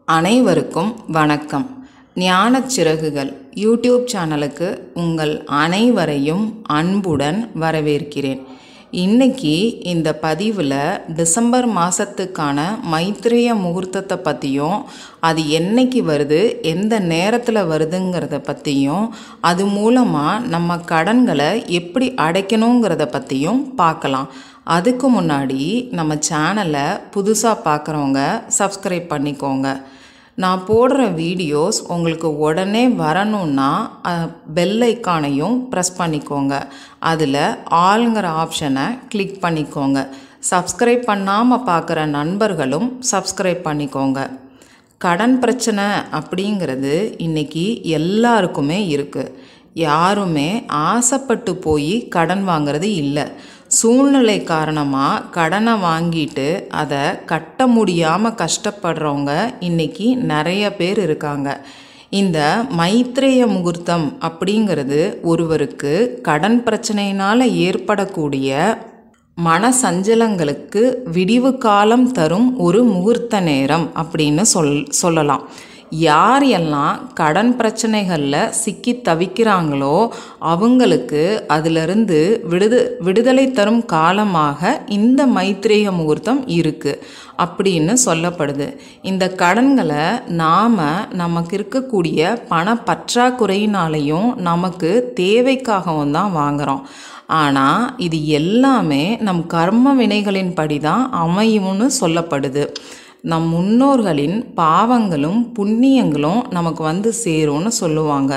அனைவருக்கும் வணக்கம் ஞானச் சிறகுகள் யூடியூப் சேனலுக்கு உங்கள் அனைவரையும் அன்புடன் வரவேற்கிறேன் இன்னைக்கு இந்த பதிவில் டிசம்பர் மாதத்துக்கான மைத்திரேய முகூர்த்தத்தை பற்றியும் அது என்னைக்கு வருது எந்த நேரத்தில் வருதுங்கிறத பற்றியும் அது மூலமாக நம்ம கடன்களை எப்படி அடைக்கணுங்கிறத பற்றியும் பார்க்கலாம் அதுக்கு முன்னாடி நம்ம சேனலை புதுசாக பார்க்குறவங்க சப்ஸ்கிரைப் பண்ணிக்கோங்க நான் போடுற வீடியோஸ் உங்களுக்கு உடனே வரணுன்னா பெல் ஐக்கானையும் ப்ரெஸ் பண்ணிக்கோங்க அதில் ஆளுங்கிற ஆப்ஷனை கிளிக் பண்ணிக்கோங்க சப்ஸ்கிரைப் பண்ணாமல் பார்க்குற நண்பர்களும் சப்ஸ்கிரைப் பண்ணிக்கோங்க கடன் பிரச்சனை அப்படிங்கிறது இன்றைக்கி எல்லாருக்குமே இருக்குது யாருமே ஆசைப்பட்டு போய் கடன் வாங்குறது இல்லை சூழ்நிலை காரணமாக கடனை வாங்கிட்டு அதை கட்ட முடியாமல் கஷ்டப்படுறவங்க இன்றைக்கி நிறைய பேர் இருக்காங்க இந்த மைத்ரேய முகூர்த்தம் அப்படிங்கிறது ஒருவருக்கு கடன் பிரச்சனையினால் ஏற்படக்கூடிய மன சஞ்சலங்களுக்கு விடிவு காலம் தரும் ஒரு முகூர்த்த நேரம் அப்படின்னு சொல் சொல்லலாம் யார் எல்லாம் கடன் பிரச்சனைகளில் சிக்கி தவிக்கிறாங்களோ அவங்களுக்கு அதிலிருந்து விடுது விடுதலை தரும் காலமாக இந்த மைத்திரேய முகூர்த்தம் இருக்குது அப்படின்னு சொல்லப்படுது இந்த கடன்களை நாம் நமக்கு இருக்கக்கூடிய பண பற்றாக்குறையினாலையும் நமக்கு தேவைக்காகவும் தான் வாங்குகிறோம் ஆனால் இது எல்லாமே நம் கர்ம வினைகளின் படி தான் அமையும்னு சொல்லப்படுது நம் முன்னோர்களின் பாவங்களும் புண்ணியங்களும் நமக்கு வந்து சேரும்னு சொல்லுவாங்க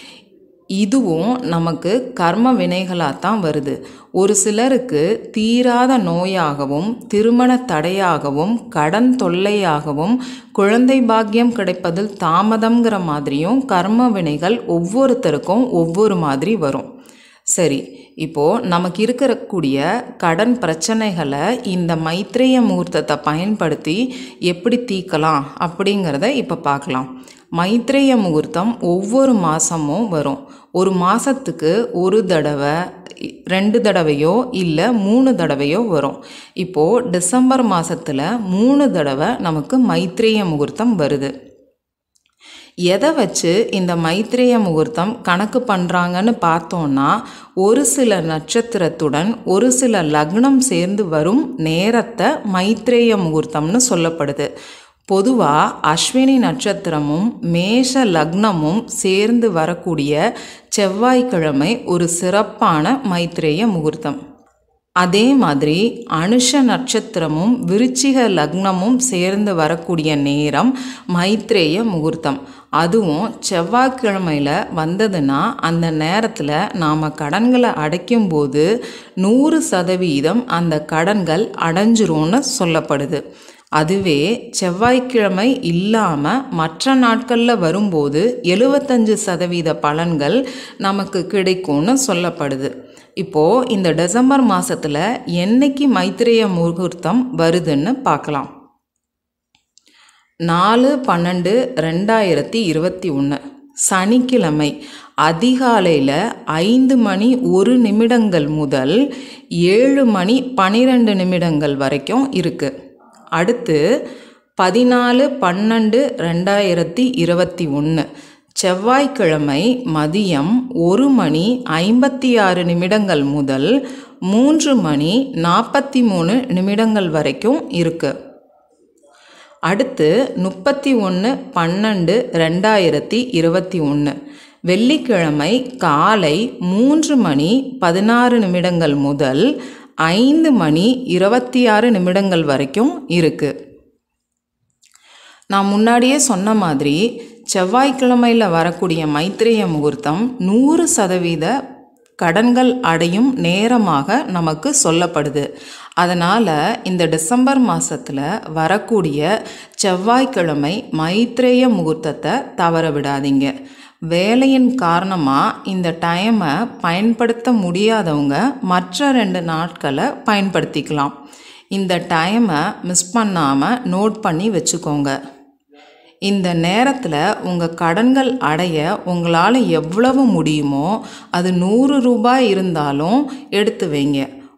இதுவும் நமக்கு கர்ம வினைகளாக தான் வருது ஒரு சிலருக்கு தீராத நோயாகவும் திருமண தடையாகவும் கடன் தொல்லையாகவும் குழந்தை பாக்கியம் கிடைப்பதில் தாமதங்கிற மாதிரியும் கர்ம வினைகள் ஒவ்வொருத்தருக்கும் ஒவ்வொரு மாதிரி வரும் சரி இப்போது நமக்கு இருக்கக்கூடிய கடன் பிரச்சனைகளை இந்த மைத்ரேய முகூர்த்தத்தை பயன்படுத்தி எப்படி தீர்க்கலாம் அப்படிங்கிறத இப்போ பார்க்கலாம் மைத்ரேய முகூர்த்தம் ஒவ்வொரு மாதமும் வரும் ஒரு மாதத்துக்கு ஒரு தடவை ரெண்டு தடவையோ இல்லை மூணு தடவையோ வரும் இப்போது டிசம்பர் மாதத்தில் மூணு தடவை நமக்கு மைத்ரேய முகூர்த்தம் வருது எதை வச்சு இந்த மைத்ரேய முகூர்த்தம் கணக்கு பண்ணுறாங்கன்னு பார்த்தோன்னா ஒரு சில நட்சத்திரத்துடன் ஒரு சில லக்னம் சேர்ந்து வரும் நேரத்தை மைத்ரேய முகூர்த்தம்னு சொல்லப்படுது பொதுவாக அஸ்வினி நட்சத்திரமும் மேஷ லக்னமும் சேர்ந்து வரக்கூடிய செவ்வாய்க்கிழமை ஒரு சிறப்பான மைத்ரேய முகூர்த்தம் அதே மாதிரி அனுஷ நட்சத்திரமும் விருச்சிக லக்னமும் சேர்ந்து வரக்கூடிய நேரம் மைத்ரேய முகூர்த்தம் அதுவும் செவ்வாய்க்கிழமையில் வந்ததுன்னா அந்த நேரத்தில் நாம் கடன்களை அடைக்கும்போது நூறு சதவீதம் அந்த கடன்கள் அடைஞ்சிரும்னு சொல்லப்படுது அதுவே செவ்வாய்க்கிழமை இல்லாமல் மற்ற நாட்களில் வரும்போது எழுபத்தஞ்சு சதவீத பலன்கள் நமக்கு கிடைக்கும்னு சொல்லப்படுது இப்போது இந்த டிசம்பர் மாதத்தில் என்னைக்கு மைத்திரேய முகூர்த்தம் வருதுன்னு பார்க்கலாம் நாலு பன்னெண்டு ரெண்டாயிரத்தி இருபத்தி ஒன்று சனிக்கிழமை அதிகாலையில் ஐந்து மணி ஒரு நிமிடங்கள் முதல் ஏழு மணி பன்னிரெண்டு நிமிடங்கள் வரைக்கும் இருக்குது அடுத்து பதினாலு பன்னெண்டு ரெண்டாயிரத்தி இருபத்தி ஒன்று செவ்வாய்க்கிழமை மதியம் ஒரு மணி ஐம்பத்தி ஆறு நிமிடங்கள் முதல் மூன்று மணி நாற்பத்தி மூணு நிமிடங்கள் வரைக்கும் இருக்குது அடுத்து முப்பத்தி ஒன்று பன்னெண்டு ரெண்டாயிரத்தி இருபத்தி ஒன்று வெள்ளிக்கிழமை காலை மூன்று மணி பதினாறு நிமிடங்கள் முதல் ஐந்து மணி இருபத்தி ஆறு நிமிடங்கள் வரைக்கும் இருக்குது நான் முன்னாடியே சொன்ன மாதிரி செவ்வாய்க்கிழமையில் வரக்கூடிய மைத்திரேய முகூர்த்தம் நூறு சதவீத கடன்கள் அடையும் நேரமாக நமக்கு சொல்லப்படுது அதனால் இந்த டிசம்பர் மாதத்தில் வரக்கூடிய செவ்வாய்க்கிழமை மைத்ரேய முகூர்த்தத்தை தவற விடாதீங்க வேலையின் காரணமாக இந்த டைமை பயன்படுத்த முடியாதவங்க மற்ற ரெண்டு நாட்களை பயன்படுத்திக்கலாம் இந்த டைமை மிஸ் பண்ணாமல் நோட் பண்ணி வச்சுக்கோங்க இந்த நேரத்தில் உங்கள் கடன்கள் அடைய உங்களால் எவ்வளவு முடியுமோ அது நூறு ரூபாய் இருந்தாலும் எடுத்து வைங்க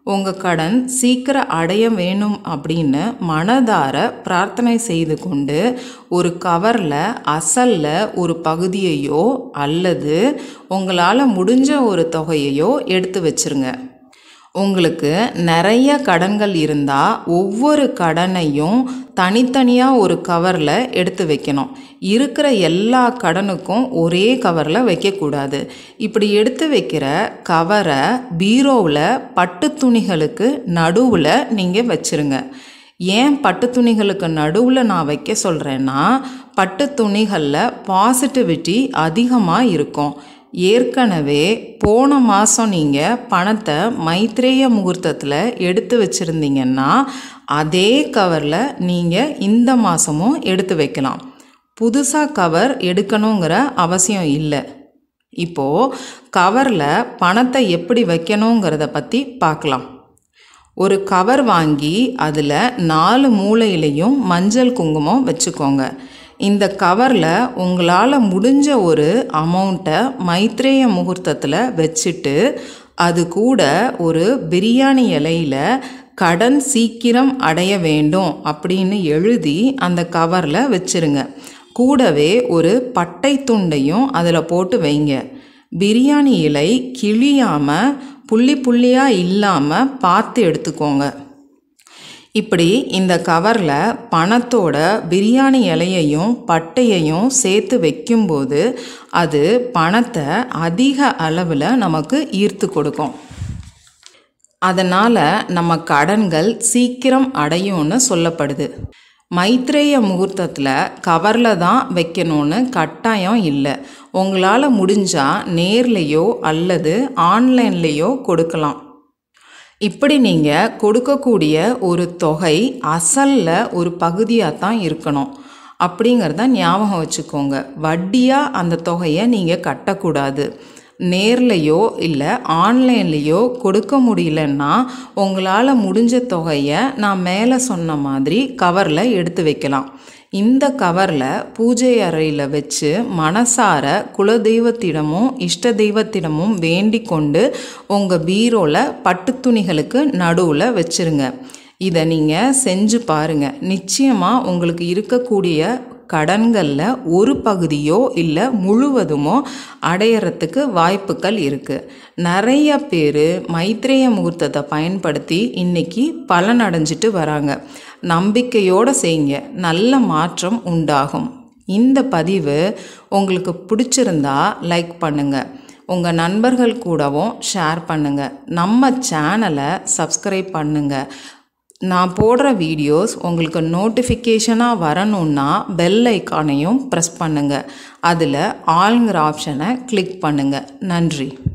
உங்கள் கடன் சீக்கிரம் அடைய வேணும் அப்படின்னு மனதார பிரார்த்தனை செய்து கொண்டு ஒரு கவரில் அசலில் ஒரு பகுதியையோ அல்லது உங்களால் முடிஞ்ச ஒரு தொகையையோ எடுத்து வச்சிருங்க உங்களுக்கு நிறைய கடன்கள் இருந்தால் ஒவ்வொரு கடனையும் தனித்தனியாக ஒரு கவரில் எடுத்து வைக்கணும் இருக்கிற எல்லா கடனுக்கும் ஒரே கவரில் வைக்கக்கூடாது இப்படி எடுத்து வைக்கிற கவரை பீரோவில் பட்டு துணிகளுக்கு நடுவில் நீங்கள் வச்சுருங்க ஏன் பட்டு துணிகளுக்கு நடுவில் நான் வைக்க சொல்கிறேன்னா பட்டு துணிகளில் பாசிட்டிவிட்டி அதிகமாக இருக்கும் ஏற்கனவே போன மாதம் நீங்கள் பணத்தை மைத்ரேய முகூர்த்தத்தில் எடுத்து வச்சுருந்தீங்கன்னா அதே கவரில் நீங்கள் இந்த மாதமும் எடுத்து வைக்கலாம் புதுசாக கவர் எடுக்கணுங்கிற அவசியம் இல்லை இப்போது கவரில் பணத்தை எப்படி வைக்கணுங்கிறத பற்றி பார்க்கலாம் ஒரு கவர் வாங்கி அதில் நாலு மூலையிலையும் மஞ்சள் குங்குமம் வச்சுக்கோங்க இந்த கவரில் உங்களால் முடிஞ்ச ஒரு அமௌண்ட்டை மைத்ரேய முகூர்த்தத்தில் வச்சுட்டு அது கூட ஒரு பிரியாணி இலையில் கடன் சீக்கிரம் அடைய வேண்டும் அப்படின்னு எழுதி அந்த கவரில் வச்சிருங்க கூடவே ஒரு பட்டை துண்டையும் அதில் போட்டு வைங்க பிரியாணி இலை கிழியாமல் புள்ளி புள்ளியாக இல்லாமல் பார்த்து எடுத்துக்கோங்க இப்படி இந்த கவரில் பணத்தோட பிரியாணி இலையையும் பட்டையையும் சேர்த்து வைக்கும்போது அது பணத்தை அதிக அளவில் நமக்கு ஈர்த்து கொடுக்கும் அதனால் நம்ம கடன்கள் சீக்கிரம் அடையும்னு சொல்லப்படுது மைத்ரேய முகூர்த்தத்தில் கவரில் தான் வைக்கணும்னு கட்டாயம் இல்லை உங்களால் முடிஞ்சால் நேர்லேயோ அல்லது ஆன்லைன்லேயோ கொடுக்கலாம் இப்படி நீங்கள் கொடுக்கக்கூடிய ஒரு தொகை அசலில் ஒரு பகுதியாக தான் இருக்கணும் அப்படிங்கிறத ஞாபகம் வச்சுக்கோங்க வட்டியாக அந்த தொகையை நீங்கள் கட்டக்கூடாது நேர்லேயோ இல்லை ஆன்லைன்லேயோ கொடுக்க முடியலன்னா உங்களால் முடிஞ்ச தொகையை நான் மேலே சொன்ன மாதிரி கவரில் எடுத்து வைக்கலாம் இந்த கவரில் பூஜை அறையில் வச்சு மனசார குலதெய்வத்திடமும் இஷ்ட தெய்வத்திடமும் வேண்டிக் கொண்டு உங்கள் பீரோவில் பட்டு துணிகளுக்கு நடுவில் வச்சுருங்க இதை நீங்கள் செஞ்சு பாருங்கள் நிச்சயமாக உங்களுக்கு இருக்கக்கூடிய கடன்களில் ஒரு பகுதியோ இல்லை முழுவதுமோ அடையறதுக்கு வாய்ப்புகள் இருக்குது நிறைய பேர் மைத்ரேய முகூர்த்தத்தை பயன்படுத்தி இன்னைக்கு பலன் அடைஞ்சிட்டு வராங்க நம்பிக்கையோடு செய்யுங்க நல்ல மாற்றம் உண்டாகும் இந்த பதிவு உங்களுக்கு பிடிச்சிருந்தா லைக் பண்ணுங்கள் உங்கள் நண்பர்கள் கூடவும் ஷேர் பண்ணுங்கள் நம்ம சேனலை சப்ஸ்கிரைப் பண்ணுங்கள் நான் போடுற வீடியோஸ் உங்களுக்கு நோட்டிஃபிகேஷனாக வரணுன்னா பெல் ஐக்கானையும் ப்ரெஸ் பண்ணுங்கள் அதில் ஆளுங்கிற ஆப்ஷனை கிளிக் பண்ணுங்கள் நன்றி